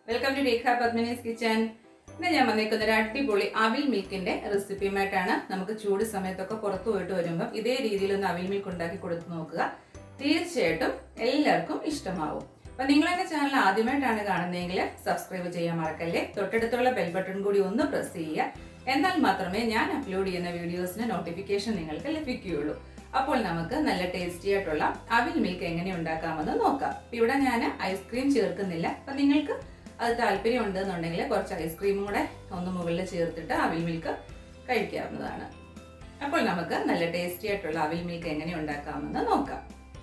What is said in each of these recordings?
welcome to Rekha Padmini's kitchen ഇന്ന് ഞാൻ വന്നേക്കുന്ന ഒരു അടിപൊളി അവിൽ മിൽക്കിന്റെ റെസിപ്പിയുമായിട്ടാണ് നമുക്ക് ചൂട് സമയത്തൊക്കെ പുറത്തു പോയിട്ട് വരുമ്പോൾ ഇതേ രീതിയിലൊന്ന് അവിൽ മിൽക്ക് ഉണ്ടാക്കി കൊടുത്തു നോക്കുക തീർച്ചയായിട്ടും എല്ലാവർക്കും ഇഷ്ടമാവും അപ്പൊ നിങ്ങൾ എന്റെ ചാനൽ ആദ്യമായിട്ടാണ് കാണുന്നതെങ്കിൽ സബ്സ്ക്രൈബ് ചെയ്യാൻ മറക്കല്ലേ തൊട്ടടുത്തുള്ള ബെൽ ബട്ടൺ കൂടി ഒന്ന് പ്രസ് ചെയ്യുക എന്നാൽ മാത്രമേ ഞാൻ അപ്ലോഡ് ചെയ്യുന്ന വീഡിയോസിന് നോട്ടിഫിക്കേഷൻ നിങ്ങൾക്ക് ലഭിക്കുകയുള്ളൂ അപ്പോൾ നമുക്ക് നല്ല ടേസ്റ്റി ആയിട്ടുള്ള അവിൽ മിൽക്ക് എങ്ങനെ ഉണ്ടാക്കാമെന്ന് നോക്കാം ഇവിടെ ഞാൻ ഐസ്ക്രീം ചേർക്കുന്നില്ല അപ്പൊ നിങ്ങൾക്ക് അത് താല്പര്യം ഉണ്ടെന്നുണ്ടെങ്കിൽ കുറച്ച് ഐസ്ക്രീമും കൂടെ ഒന്ന് മുകളിൽ ചേർത്തിട്ട് അവിൽ മിൽക്ക് കഴിക്കാവുന്നതാണ് അപ്പോൾ നമുക്ക് നല്ല ടേസ്റ്റി ആയിട്ടുള്ള അവിൽ മിൽക്ക് എങ്ങനെ ഉണ്ടാക്കാമെന്ന് നോക്കാം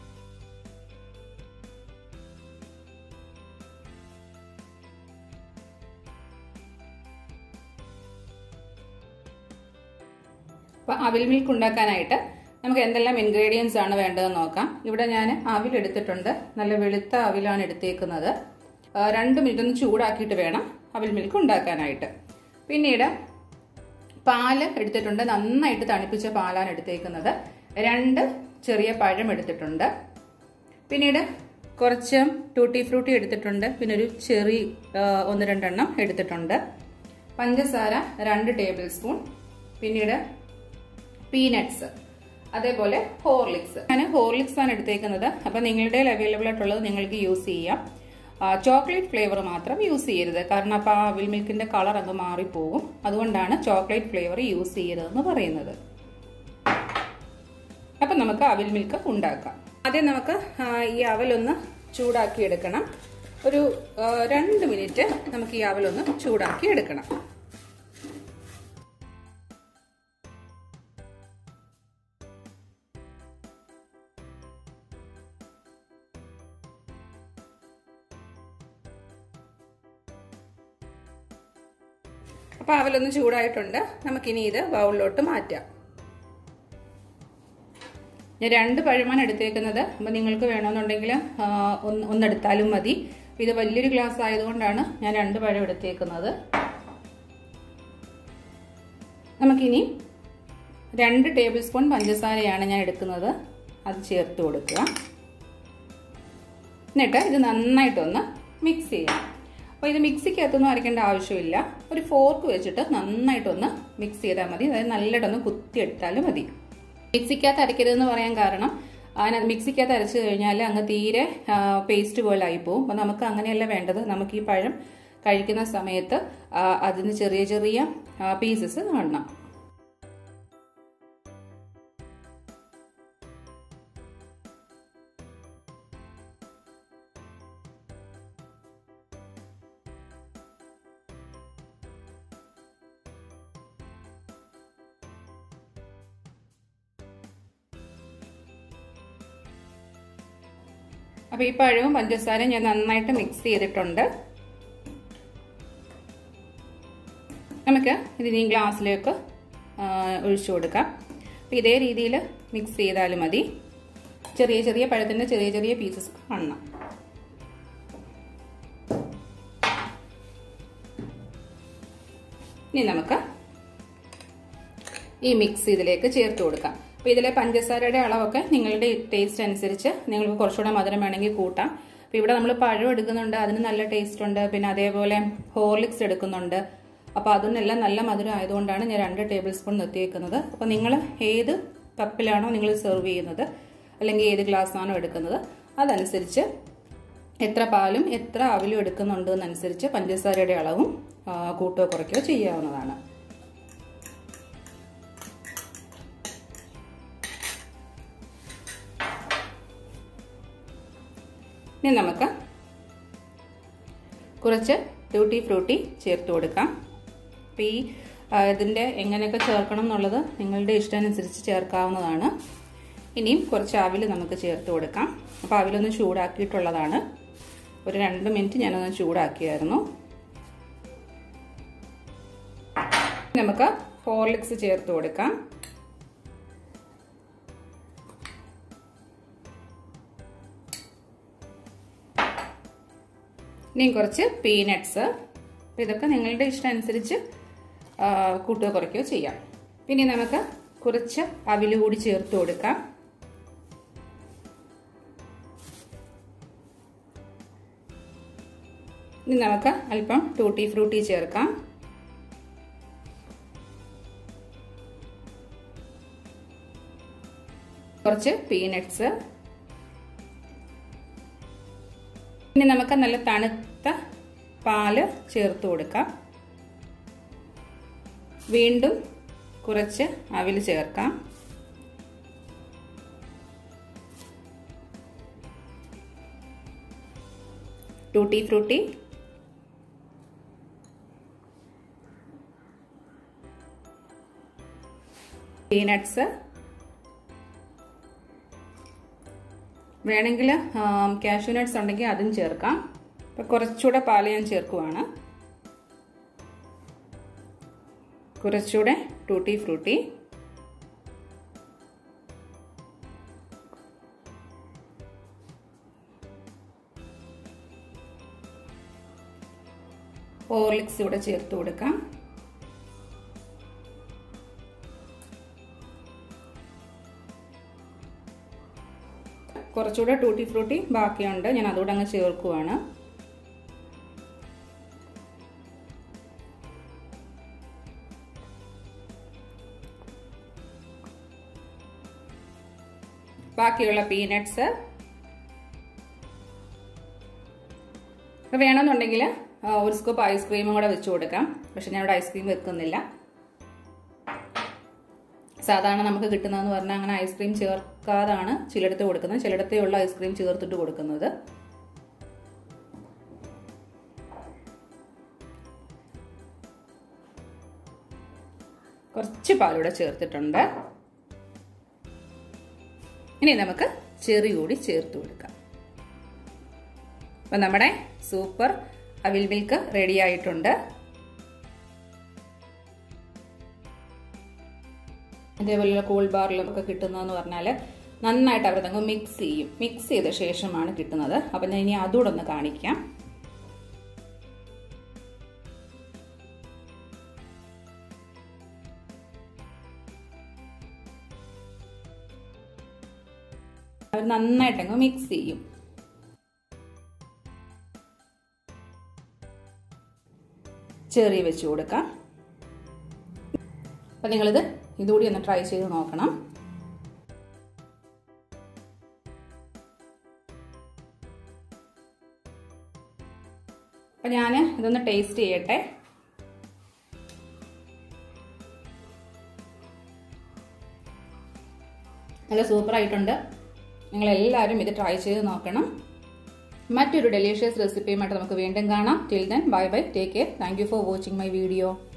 അപ്പോൾ അവിൽ മിൽക്ക് ഉണ്ടാക്കാനായിട്ട് നമുക്ക് എന്തെല്ലാം ഇൻഗ്രീഡിയൻസ് ആണ് വേണ്ടതെന്ന് നോക്കാം ഇവിടെ ഞാൻ അവിൽ എടുത്തിട്ടുണ്ട് നല്ല വെളുത്ത അവിലാണ് എടുത്തേക്കുന്നത് രണ്ട് മിനിറ്റ് ഒന്ന് ചൂടാക്കിയിട്ട് വേണം അവിൽ മിൽക്ക് ഉണ്ടാക്കാനായിട്ട് പിന്നീട് പാല് എടുത്തിട്ടുണ്ട് നന്നായിട്ട് തണുപ്പിച്ച പാലാണ് എടുത്തേക്കുന്നത് രണ്ട് ചെറിയ പഴം എടുത്തിട്ടുണ്ട് പിന്നീട് കുറച്ച് ടൂട്ടി ഫ്രൂട്ടി എടുത്തിട്ടുണ്ട് പിന്നെ ഒരു ചെറി ഒന്ന് രണ്ടെണ്ണം എടുത്തിട്ടുണ്ട് പഞ്ചസാര രണ്ട് ടേബിൾ സ്പൂൺ പിന്നീട് പീനട്സ് അതേപോലെ ഹോർലിക്സ് ഞാൻ ഹോർലിക്സ് ആണ് എടുത്തേക്കുന്നത് അപ്പം നിങ്ങളുടെ അവൈലബിൾ ആയിട്ടുള്ളത് നിങ്ങൾക്ക് യൂസ് ചെയ്യാം ചോക്ലേറ്റ് ഫ്ലേവർ മാത്രം യൂസ് ചെയ്യരുത് കാരണം അപ്പോൾ ആ അവിൽ മിൽക്കിന്റെ കളർ അങ്ങ് മാറിപ്പോകും അതുകൊണ്ടാണ് ചോക്ലേറ്റ് ഫ്ലേവർ യൂസ് ചെയ്യരുതെന്ന് പറയുന്നത് അപ്പം നമുക്ക് അവിൽ മിൽക്ക് ഉണ്ടാക്കാം ആദ്യം നമുക്ക് ഈ അവലൊന്ന് ചൂടാക്കി എടുക്കണം ഒരു രണ്ട് മിനിറ്റ് നമുക്ക് ഈ അവലൊന്ന് ചൂടാക്കി എടുക്കണം അപ്പോൾ അവലൊന്ന് ചൂടായിട്ടുണ്ട് നമുക്കിനി ഇത് ബൗളിലോട്ട് മാറ്റാം ഞാൻ രണ്ട് പഴമാണ് എടുത്തേക്കുന്നത് അപ്പോൾ നിങ്ങൾക്ക് വേണമെന്നുണ്ടെങ്കിൽ ഒന്ന് ഒന്നെടുത്താലും മതി ഇത് വലിയൊരു ഗ്ലാസ് ആയതുകൊണ്ടാണ് ഞാൻ രണ്ട് പഴം എടുത്തേക്കുന്നത് നമുക്കിനി രണ്ട് ടേബിൾ സ്പൂൺ പഞ്ചസാരയാണ് ഞാൻ എടുക്കുന്നത് അത് ചേർത്ത് കൊടുക്കുക എന്നിട്ട് ഇത് നന്നായിട്ടൊന്ന് മിക്സ് ചെയ്യാം അപ്പോൾ ഇത് മിക്സിക്കകത്തൊന്നും അരയ്ക്കേണ്ട ആവശ്യമില്ല ഒരു ഫോർക്ക് വെച്ചിട്ട് നന്നായിട്ടൊന്ന് മിക്സ് ചെയ്താൽ മതി അതായത് നല്ലതായിട്ടൊന്ന് കുത്തിയെടുത്താലും മതി മിക്സിക്കകത്ത് അരയ്ക്കരുതെന്ന് പറയാൻ കാരണം അതിനകത്ത് മിക്സിക്കകത്ത് അരച്ചു കഴിഞ്ഞാൽ അങ്ങ് തീരെ പേസ്റ്റ് പോലെ ആയിപ്പോവും അപ്പോൾ നമുക്ക് അങ്ങനെയല്ല വേണ്ടത് നമുക്ക് ഈ പഴം കഴിക്കുന്ന സമയത്ത് അതിന് ചെറിയ ചെറിയ പീസസ് കാണണം അപ്പോൾ ഈ പഴവും പഞ്ചസാരയും ഞാൻ നന്നായിട്ട് മിക്സ് ചെയ്തിട്ടുണ്ട് നമുക്ക് ഇതിനി ഗ്ലാസ്സിലേക്ക് ഒഴിച്ചു കൊടുക്കാം അപ്പോൾ ഇതേ രീതിയിൽ മിക്സ് ചെയ്താലും മതി ചെറിയ ചെറിയ പഴത്തിൻ്റെ ചെറിയ ചെറിയ പീസസ് കാണണം ഇനി നമുക്ക് ഈ മിക്സ് ഇതിലേക്ക് ചേർത്ത് കൊടുക്കാം അപ്പോൾ ഇതിലെ പഞ്ചസാരയുടെ അളവൊക്കെ നിങ്ങളുടെ ടേസ്റ്റ് അനുസരിച്ച് നിങ്ങൾക്ക് കുറച്ചുകൂടെ മധുരം വേണമെങ്കിൽ കൂട്ടാം അപ്പോൾ ഇവിടെ നമ്മൾ പഴം എടുക്കുന്നുണ്ട് അതിന് നല്ല ടേസ്റ്റ് ഉണ്ട് പിന്നെ അതേപോലെ ഹോർലിക്സ് എടുക്കുന്നുണ്ട് അപ്പോൾ അതിനെല്ലാം നല്ല മധുരം ആയതുകൊണ്ടാണ് ഞാൻ രണ്ട് ടേബിൾ സ്പൂൺ നിർത്തിയേക്കുന്നത് അപ്പോൾ നിങ്ങൾ ഏത് കപ്പിലാണോ നിങ്ങൾ സെർവ് ചെയ്യുന്നത് അല്ലെങ്കിൽ ഏത് ഗ്ലാസ്സാണോ എടുക്കുന്നത് അതനുസരിച്ച് എത്ര പാലും എത്ര അവിലും എടുക്കുന്നുണ്ട് എന്നനുസരിച്ച് പഞ്ചസാരയുടെ അളവും കൂട്ടുകയോ കുറയ്ക്കുകയോ ചെയ്യാവുന്നതാണ് ഇനി നമുക്ക് കുറച്ച് ഡ്യൂട്ടി ഫ്രൂട്ടി ചേർത്ത് കൊടുക്കാം അപ്പോൾ ഈ ഇതിൻ്റെ എങ്ങനെയൊക്കെ ചേർക്കണം എന്നുള്ളത് നിങ്ങളുടെ ഇഷ്ടമനുസരിച്ച് ചേർക്കാവുന്നതാണ് ഇനിയും കുറച്ച് അവിൽ നമുക്ക് ചേർത്ത് കൊടുക്കാം അപ്പോൾ അവിലൊന്ന് ചൂടാക്കിയിട്ടുള്ളതാണ് ഒരു രണ്ട് മിനിറ്റ് ഞാനൊന്ന് ചൂടാക്കിയായിരുന്നു നമുക്ക് ഹോർലിക്സ് ചേർത്ത് കൊടുക്കാം ഇനിയും കുറച്ച് പീനട്ട്സ് അപ്പോൾ ഇതൊക്കെ നിങ്ങളുടെ ഇഷ്ടം അനുസരിച്ച് കൂട്ടുകയോ കുറയ്ക്കുകയോ ചെയ്യാം പിന്നെ നമുക്ക് കുറച്ച് അവിൽ കൂടി ചേർത്ത് കൊടുക്കാം ഇനി നമുക്ക് അല്പം ടൂട്ടി ഫ്രൂട്ടി ചേർക്കാം കുറച്ച് പീനട്ട്സ് ഇനി നമുക്ക് നല്ല തണുത്ത പാല് ചേർത്ത് കൊടുക്കാം വീണ്ടും കുറച്ച് അവിൽ ചേർക്കാം ടൂട്ടി ഫ്രൂട്ടി പീനട്ട്സ് വേണമെങ്കിൽ കാഷ്യൂ നട്ട്സ് ഉണ്ടെങ്കിൽ അതും ചേർക്കാം അപ്പം കുറച്ചുകൂടെ പാല് ഞാൻ ചേർക്കുവാണ് കുറച്ചുകൂടെ ടൂട്ടി ഫ്രൂട്ടി ഹോർലിക്സ് ഇവിടെ ചേർത്ത് കൊടുക്കാം കുറച്ചുകൂടെ ടൂട്ടി ഫ്രൂട്ടി ബാക്കിയുണ്ട് ഞാൻ അതുകൂടെ അങ്ങ് ചേർക്കുവാണ് ബാക്കിയുള്ള പീനട്ട്സ് വേണമെന്നുണ്ടെങ്കിൽ ഒരു സ്കൂപ്പ് ഐസ്ക്രീമും കൂടെ വെച്ച് കൊടുക്കാം പക്ഷെ ഞാൻ ഇവിടെ ഐസ്ക്രീം വെക്കുന്നില്ല സാധാരണ നമുക്ക് കിട്ടുന്നതെന്ന് പറഞ്ഞാൽ അങ്ങനെ ഐസ്ക്രീം ചേർക്കാതാണ് ചിലയിടത്ത് കൊടുക്കുന്നത് ചിലയിടത്തേ ഉള്ള ഐസ്ക്രീം ചേർത്തിട്ട് കൊടുക്കുന്നത് കുറച്ച് പാലൂടെ ചേർത്തിട്ടുണ്ട് ഇനി നമുക്ക് ചെറി കൂടി ചേർത്ത് കൊടുക്കാം അപ്പം നമ്മുടെ സൂപ്പർ അവിൽ മിൽക്ക് റെഡി ആയിട്ടുണ്ട് ഇതേപോലെയുള്ള കൂൾ ബാറിലും ഒക്കെ കിട്ടുന്നതെന്ന് പറഞ്ഞാൽ നന്നായിട്ട് അവർ തങ്ങ് മിക്സ് ചെയ്യും മിക്സ് ചെയ്ത ശേഷമാണ് കിട്ടുന്നത് അപ്പം ഞാൻ ഇനി അതുകൂടെ ഒന്ന് കാണിക്കാം അവർ നന്നായിട്ടങ്ങ് മിക്സ് ചെയ്യും ചെറിയ വെച്ച് കൊടുക്കാം അപ്പം നിങ്ങളിത് ഇതുകൂടി ഒന്ന് ട്രൈ ചെയ്ത് നോക്കണം അപ്പം ഞാൻ ഇതൊന്ന് ടേസ്റ്റ് ചെയ്യട്ടെ നല്ല സൂപ്പർ ആയിട്ടുണ്ട് നിങ്ങളെല്ലാവരും ഇത് ട്രൈ ചെയ്ത് നോക്കണം മറ്റൊരു ഡെലീഷ്യസ് റെസിപ്പിയുമായിട്ട് നമുക്ക് വീണ്ടും കാണാം till then bye bye take care thank you for watching my video